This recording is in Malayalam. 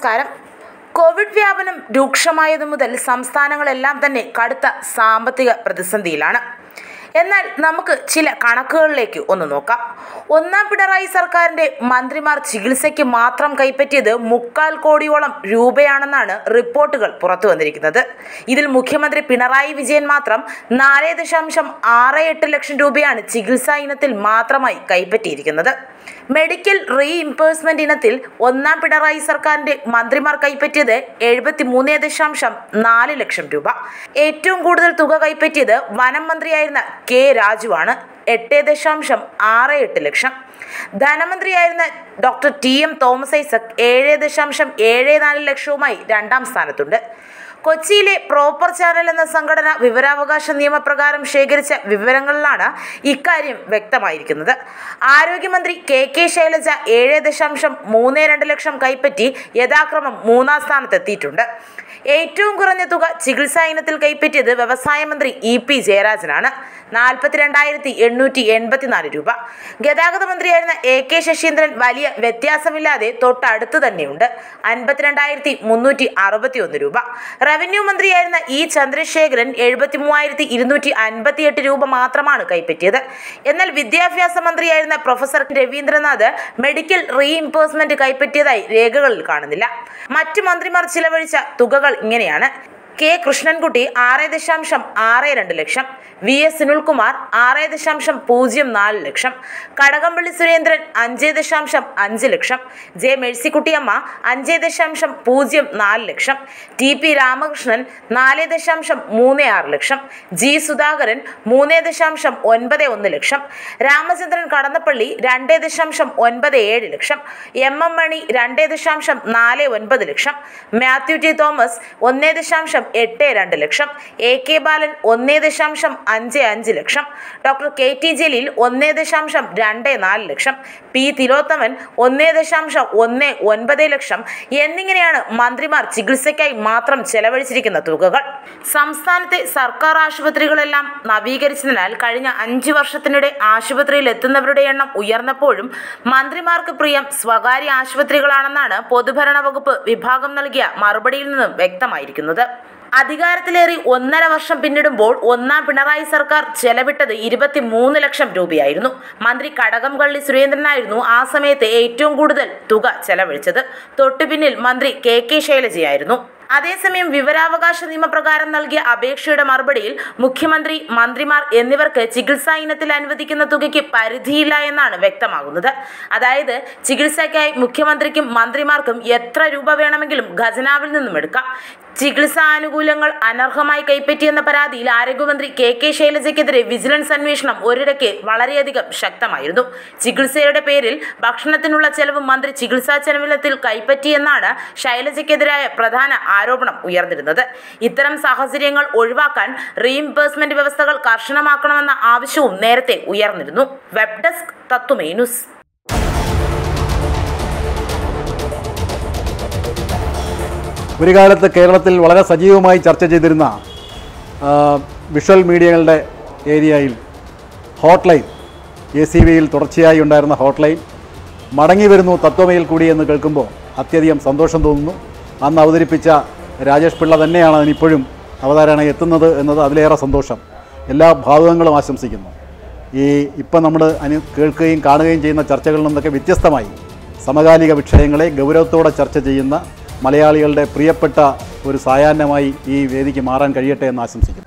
നമസ്കാരം കോവിഡ് വ്യാപനം രൂക്ഷമായതു മുതൽ സംസ്ഥാനങ്ങളെല്ലാം തന്നെ കടുത്ത സാമ്പത്തിക പ്രതിസന്ധിയിലാണ് എന്നാൽ നമുക്ക് ചില കണക്കുകളിലേക്ക് ഒന്ന് നോക്കാം ഒന്നാം പിണറായി സർക്കാരിന്റെ മന്ത്രിമാർ ചികിത്സയ്ക്ക് മാത്രം കൈപ്പറ്റിയത് മുക്കാൽ കോടിയോളം രൂപയാണെന്നാണ് റിപ്പോർട്ടുകൾ പുറത്തു വന്നിരിക്കുന്നത് ഇതിൽ മുഖ്യമന്ത്രി പിണറായി വിജയൻ മാത്രം നാല് ദശാംശം ആറ് എട്ട് ലക്ഷം രൂപയാണ് ചികിത്സാ ഇനത്തിൽ മാത്രമായി കൈപ്പറ്റിയിരിക്കുന്നത് മെഡിക്കൽ റീഇംബേഴ്സ്മെന്റ് ഇനത്തിൽ ഒന്നാം പിണറായി സർക്കാരിന്റെ മന്ത്രിമാർ കൈപ്പറ്റിയത് എഴുപത്തി മൂന്ന് ദശാംശം നാല് ലക്ഷം രൂപ ഏറ്റവും കൂടുതൽ തുക കൈപ്പറ്റിയത് വനം മന്ത്രിയായിരുന്ന കെ രാജുവാണ് എട്ട് ദശാംശം ആറ് എട്ട് ലക്ഷം ധനമന്ത്രിയായിരുന്ന doctor T M Thomas Isaac ഏഴ് ദശാംശം ഏഴ് നാല് ലക്ഷവുമായി രണ്ടാം സ്ഥാനത്തുണ്ട് കൊച്ചിയിലെ പ്രോപ്പർ ചാനൽ എന്ന സംഘടന വിവരാവകാശ നിയമപ്രകാരം ശേഖരിച്ച വിവരങ്ങളിലാണ് ഇക്കാര്യം വ്യക്തമായിരിക്കുന്നത് ആരോഗ്യമന്ത്രി കെ കെ ശൈലജ ഏഴ് ദശാംശം മൂന്ന് രണ്ട് ലക്ഷം കൈപ്പറ്റി യഥാക്രമം മൂന്നാം സ്ഥാനത്തെത്തിയിട്ടുണ്ട് ഏറ്റവും കുറഞ്ഞ തുക ചികിത്സാ ഇനത്തിൽ കൈപ്പറ്റിയത് വ്യവസായ മന്ത്രി ഇ പി ജയരാജനാണ് നാൽപ്പത്തിരണ്ടായിരത്തി എണ്ണൂറ്റി എൺപത്തിനാല് രൂപ ഗതാഗത മന്ത്രിയായിരുന്ന എ കെ ശശീന്ദ്രൻ വലിയ വ്യത്യാസമില്ലാതെ തൊട്ടടുത്ത് തന്നെയുണ്ട് അൻപത്തിരണ്ടായിരത്തി മുന്നൂറ്റി അറുപത്തി ഒന്ന് രൂപ റവന്യൂ മന്ത്രിയായിരുന്ന ഇ ചന്ദ്രശേഖരൻ എഴുപത്തി മൂവായിരത്തി ഇരുന്നൂറ്റി അൻപത്തി എട്ട് രൂപ മാത്രമാണ് കൈപ്പറ്റിയത് എന്നാൽ വിദ്യാഭ്യാസ മന്ത്രിയായിരുന്ന പ്രൊഫസർ രവീന്ദ്രനാഥ് മെഡിക്കൽ റീഇംബേഴ്സ്മെന്റ് കൈപ്പറ്റിയതായി രേഖകളിൽ കാണുന്നില്ല മറ്റു മന്ത്രിമാർ ചിലവഴിച്ച തുകകൾ ഇങ്ങനെയാണ് കെ കൃഷ്ണൻകുട്ടി ആറ് ദശാംശം ആറ് രണ്ട് ലക്ഷം വി എസ് സുനിൽകുമാർ ആറ് ദശാംശം പൂജ്യം നാല് ലക്ഷം കടകംപള്ളി സുരേന്ദ്രൻ അഞ്ച് ദശാംശം അഞ്ച് ലക്ഷം ജെ മേഴ്സിക്കുട്ടിയമ്മ അഞ്ച് ദശാംശം പൂജ്യം നാല് ലക്ഷം ടി പി രാമകൃഷ്ണൻ നാല് ദശാംശം മൂന്ന് ആറ് ലക്ഷം ജി സുധാകരൻ മൂന്ന് ദശാംശം ഒൻപത് ഒന്ന് ലക്ഷം രാമചന്ദ്രൻ കടന്നപ്പള്ളി രണ്ട് ദശാംശം ഒൻപത് ഏഴ് ലക്ഷം എം എം മണി രണ്ട് ദശാംശം നാല് ഒൻപത് ലക്ഷം മാത്യു ടി തോമസ് ഒന്ന് ദശാംശം എട്ട് രണ്ട് ലക്ഷം എ കെ ബാലൻ ഒന്ന് ദശാംശം അഞ്ച് അഞ്ച് ലക്ഷം ഡോക്ടർ കെ ടി ജലീൽ ഒന്ന് ദശാംശം രണ്ട് നാല് ലക്ഷം പി തിലോത്തമൻ ഒന്ന് ദശാംശം ഒന്ന് ഒൻപത് ലക്ഷം എന്നിങ്ങനെയാണ് മന്ത്രിമാർ ചികിത്സയ്ക്കായി മാത്രം ചെലവഴിച്ചിരിക്കുന്ന തുകകൾ സംസ്ഥാനത്തെ സർക്കാർ ആശുപത്രികളെല്ലാം നവീകരിച്ചതിനാൽ കഴിഞ്ഞ അഞ്ച് വർഷത്തിനിടെ ആശുപത്രിയിൽ എത്തുന്നവരുടെ എണ്ണം ഉയർന്നപ്പോഴും മന്ത്രിമാർക്ക് പ്രിയം സ്വകാര്യ ആശുപത്രികളാണെന്നാണ് പൊതുഭരണ വകുപ്പ് വിഭാഗം നൽകിയ മറുപടിയിൽ നിന്നും വ്യക്തമായിരിക്കുന്നത് അധികാരത്തിലേറി ഒന്നര വർഷം പിന്നിടുമ്പോൾ ഒന്നാം പിണറായി സർക്കാർ ചെലവിട്ടത് ഇരുപത്തി മൂന്ന് ലക്ഷം രൂപയായിരുന്നു മന്ത്രി കടകംപള്ളി സുരേന്ദ്രനായിരുന്നു ആ സമയത്ത് ഏറ്റവും കൂടുതൽ തുക ചെലവഴിച്ചത് തൊട്ടുപിന്നിൽ മന്ത്രി കെ കെ ശൈലജയായിരുന്നു അതേസമയം വിവരാവകാശ നിയമപ്രകാരം നൽകിയ അപേക്ഷയുടെ മറുപടിയിൽ മുഖ്യമന്ത്രി മന്ത്രിമാർ എന്നിവർക്ക് ചികിത്സാ ഇനത്തിൽ അനുവദിക്കുന്ന തുകയ്ക്ക് പരിധിയില്ല എന്നാണ് വ്യക്തമാകുന്നത് അതായത് ചികിത്സയ്ക്കായി മുഖ്യമന്ത്രിക്കും മന്ത്രിമാർക്കും എത്ര രൂപ വേണമെങ്കിലും ഖജനാവിൽ നിന്നും എടുക്കാം ചികിത്സാ ആനുകൂല്യങ്ങൾ അനർഹമായി കൈപ്പറ്റിയെന്ന പരാതിയിൽ ആരോഗ്യമന്ത്രി കെ കെ ശൈലജയ്ക്കെതിരെ വിജിലൻസ് അന്വേഷണം ഒരിടയ്ക്ക് വളരെയധികം ശക്തമായിരുന്നു ചികിത്സയുടെ പേരിൽ ഭക്ഷണത്തിനുള്ള ചെലവ് മന്ത്രി ചികിത്സാ ചെലവിനത്തിൽ കൈപ്പറ്റിയെന്നാണ് ശൈലജയ്ക്കെതിരായ പ്രധാന ആരോപണം ഉയർന്നിരുന്നത് ഇത്തരം സാഹചര്യങ്ങൾ ഒഴിവാക്കാൻ റീഇംബേഴ്സ്മെന്റ് വ്യവസ്ഥകൾ കർശനമാക്കണമെന്ന ആവശ്യവും നേരത്തെ ഉയർന്നിരുന്നു വെബ് ഡെസ്ക് തത്തുമേ ന്യൂസ് ഒരു കാലത്ത് കേരളത്തിൽ വളരെ സജീവമായി ചർച്ച ചെയ്തിരുന്ന ആ, വിഷ്വൽ മീഡിയകളുടെ ഏരിയയിൽ ഹോട്ട് ലൈൻ എ സി വിയിൽ തുടർച്ചയായി ഉണ്ടായിരുന്ന ഹോട്ട് ലൈൻ മടങ്ങി വരുന്നു തത്വമയിൽ കൂടി എന്ന് കേൾക്കുമ്പോൾ അത്യധികം സന്തോഷം തോന്നുന്നു അന്ന് അവതരിപ്പിച്ച രാജേഷ് പിള്ള തന്നെയാണ് അതിനിപ്പോഴും അവതാരണ എത്തുന്നത് എന്നത് അതിലേറെ സന്തോഷം എല്ലാ ഭാവുകങ്ങളും ആശംസിക്കുന്നു ഈ ഇപ്പം നമ്മൾ അനു കേൾക്കുകയും കാണുകയും ചെയ്യുന്ന ചർച്ചകളിൽ നിന്നൊക്കെ വ്യത്യസ്തമായി സമകാലിക വിഷയങ്ങളെ ഗൗരവത്തോടെ ചർച്ച ചെയ്യുന്ന മലയാളികളുടെ പ്രിയപ്പെട്ട ഒരു സായാഹ്നമായി ഈ വേദിക്ക് മാറാൻ കഴിയട്ടെ എന്ന് ആശംസിക്കുന്നു